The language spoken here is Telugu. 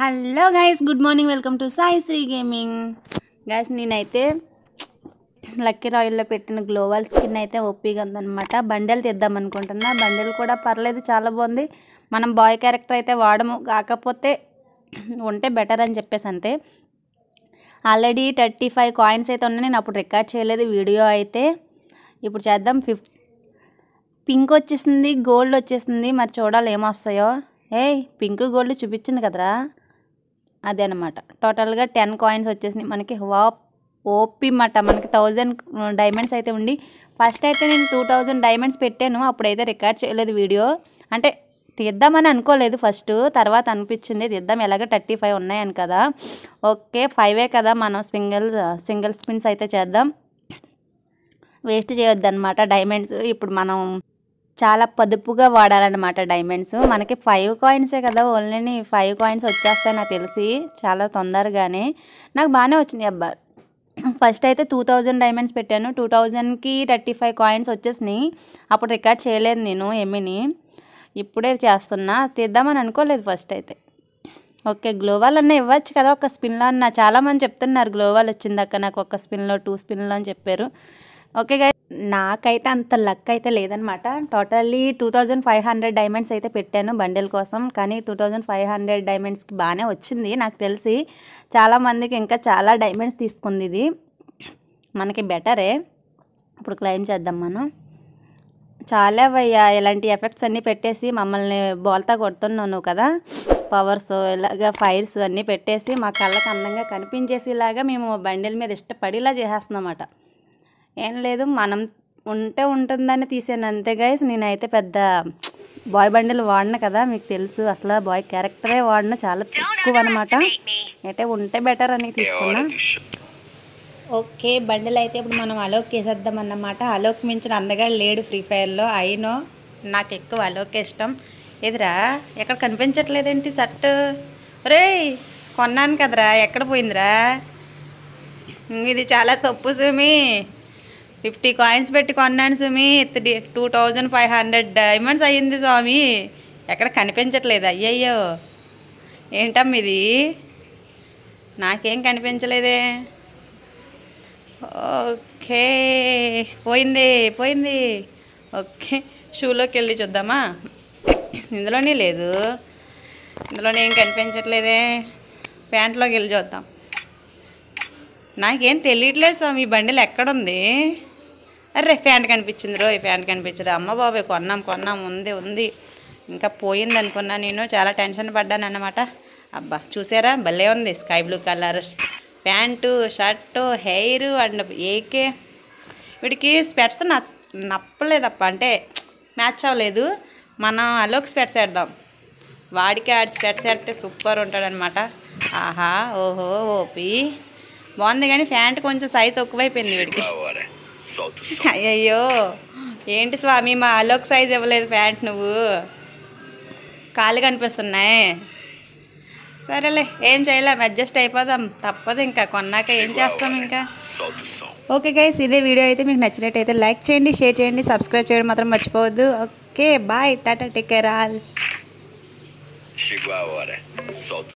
Hello guys good morning welcome to Sai Sri gaming guys నేనైతే లక్కీ రాయల్లో పెట్టిన గ్లోవల్ స్కిన్ అయితే ఒప్పిగా ఉందన్నమాట బండెలు తెద్దాం అనుకుంటున్నా బండెలు కూడా పర్లేదు చాలా బాగుంది మనం బాయ్ క్యారెక్టర్ అయితే వాడము కాకపోతే ఉంటే బెటర్ అని చెప్పేసి అంతే ఆల్రెడీ థర్టీ ఫైవ్ కాయిన్స్ అయితే ఉన్నాయి నేను అప్పుడు రికార్డ్ చేయలేదు వీడియో అయితే ఇప్పుడు చేద్దాం ఫిఫ్ పింక్ వచ్చేసింది గోల్డ్ వచ్చేసింది మరి చూడాలి ఏమొస్తాయో ఏయ్ పింక్ గోల్డ్ చూపించింది కదరా అదే అనమాట టోటల్గా టెన్ కాయిన్స్ వచ్చేసినాయి మనకి వా ఓపి మాట మనకి థౌజండ్ డైమండ్స్ అయితే ఉండి ఫస్ట్ అయితే నేను టూ థౌజండ్ డైమండ్స్ పెట్టాను అప్పుడైతే రికార్డ్ చేయలేదు వీడియో అంటే తీద్దామని అనుకోలేదు ఫస్ట్ తర్వాత అనిపించింది తీద్దాం ఎలాగ థర్టీ ఫైవ్ ఉన్నాయని కదా ఓకే ఫైవే కదా మనం సింగిల్ సింగిల్ స్పిన్స్ అయితే చేద్దాం వేస్ట్ చేయొద్దు అనమాట డైమండ్స్ ఇప్పుడు మనం చాలా పొదుపుగా వాడాలన్నమాట డైమండ్స్ మనకి ఫైవ్ కాయిన్సే కదా ఓన్లీ ఫైవ్ కాయిన్స్ వచ్చేస్తాయి నాకు తెలిసి చాలా తొందరగానే నాకు బాగానే వచ్చినాయి అబ్బా ఫస్ట్ అయితే టూ థౌజండ్ డైమండ్స్ పెట్టాను టూ థౌజండ్కి థర్టీ ఫైవ్ కాయిన్స్ వచ్చేసినాయి అప్పుడు రికార్డ్ చేయలేదు నేను ఎమ్మిని ఇప్పుడే చేస్తున్నా తీద్దామని అనుకోలేదు ఫస్ట్ అయితే ఓకే గ్లోవాల్ అన్న ఇవ్వచ్చు కదా ఒక స్పిన్లో అన్న చాలామంది చెప్తున్నారు గ్లోవాల్ వచ్చిందాక నాకు ఒక స్పిన్లో టూ స్పిన్లో అని చెప్పారు ఓకే గై నాకైతే అంత లక్ అయితే లేదనమాట totally two thousand five hundred diamonds అయితే పెట్టాను బండిల్ కోసం కానీ టూ థౌజండ్ ఫైవ్ హండ్రెడ్ డైమండ్స్కి బాగానే వచ్చింది నాకు తెలిసి చాలామందికి ఇంకా చాలా డైమండ్స్ తీసుకుంది ఇది మనకి బెటరే ఇప్పుడు క్లైమ్ చేద్దాం మనం చాలా భయ్యా ఇలాంటి ఎఫెక్ట్స్ అన్నీ పెట్టేసి మమ్మల్ని బోల్తా కొడుతున్నావు నువ్వు కదా పవర్స్ ఇలాగ ఫైర్స్ అన్నీ పెట్టేసి మా కళ్ళకి అందంగా కనిపించేసేలాగా మేము బండిల మీద ఇష్టపడేలా చేసేస్తున్నామాట ఏం లేదు మనం ఉంటే ఉంటుందని తీసాను అంతే గైస్ నేనైతే పెద్ద బాయ్ బండిల్ వాడిన కదా మీకు తెలుసు అసలు బాయ్ క్యారెక్టరే వాడిన చాలా తక్కువ అనమాట అయితే ఉంటే బెటర్ అని తీసుకున్నా ఓకే బండిల్ అయితే ఇప్పుడు మనం అలోక్ వేసేద్దాం అన్నమాట అలోక్ మించిన అందగా లేడు ఫ్రీ ఫైర్లో అయినో నాకు ఎక్కువ అలోక్ ఇష్టం ఎదురా ఎక్కడ కనిపించట్లేదేంటి షర్ట్ రే కొన్నాను కదరా ఎక్కడ పోయిందిరా ఇది చాలా తప్పు సుమి ఫిఫ్టీ కాయిన్స్ పెట్టి కొన్నాను సుమి three two thousand five hundred diamonds అయ్యింది స్వామి ఎక్కడ కనిపించట్లేదు అయ్యయ్యో ఏంటమ్మ ఇది నాకేం కనిపించలేదే ఓకే పోయింది పోయింది ఓకే షూలోకి వెళ్ళి చూద్దామా ఇందులోనే లేదు ఇందులోనే ఏం కనిపించట్లేదే ప్యాంట్లోకి వెళ్ళి చూద్దాం నాకేం తెలియట్లేదు స్వామి ఈ బండిలు ఎక్కడుంది అర్రే ఫ్యాంట్ కనిపించింది రో ఈ ఫ్యాంట్ కనిపించదు అమ్మ బాబాయ్ కొన్నాం కొన్నాం ఉంది ఉంది ఇంకా పోయింది అనుకున్నా నేను చాలా టెన్షన్ పడ్డాను అన్నమాట అబ్బా చూసారా భలే ఉంది sky blue colour pant shirt hair and ఏకే వీడికి స్పెట్స్ నప్ నప్పలేదప్ప అంటే మ్యాచ్ అవ్వలేదు మనం అలోక్ స్పెట్స్ వేద్దాం వాడికి ఆడి స్పెట్స్ వేస్తే సూపర్ ఉంటాడనమాట ఆహా ఓహో ఓపి బాగుంది కానీ ప్యాంట్ కొంచెం సైజ్ తక్కువైపోయింది వీడికి Agora, solta o som. అయ్యయ్యో ఏంటి స్వామి మా అలోక్ సైజ్ ఇవ్వలేదు ప్యాంట్ నువ్వు కాళ్ళు కనిపిస్తున్నాయి సరేలే ఏం చేయలేం అడ్జస్ట్ అయిపోదాం తప్పదు ఇంకా కొన్నాక ఏం చేస్తాం ఇంకా Solta o som. Okay guys ఇదే వీడియో అయితే మీకు నచ్చినట్టయితే లైక్ చేయండి షేర్ చేయండి సబ్స్క్రైబ్ చేయడం మాత్రం మర్చిపోవద్దు okay bye tata take care all Chegou a hora. Solta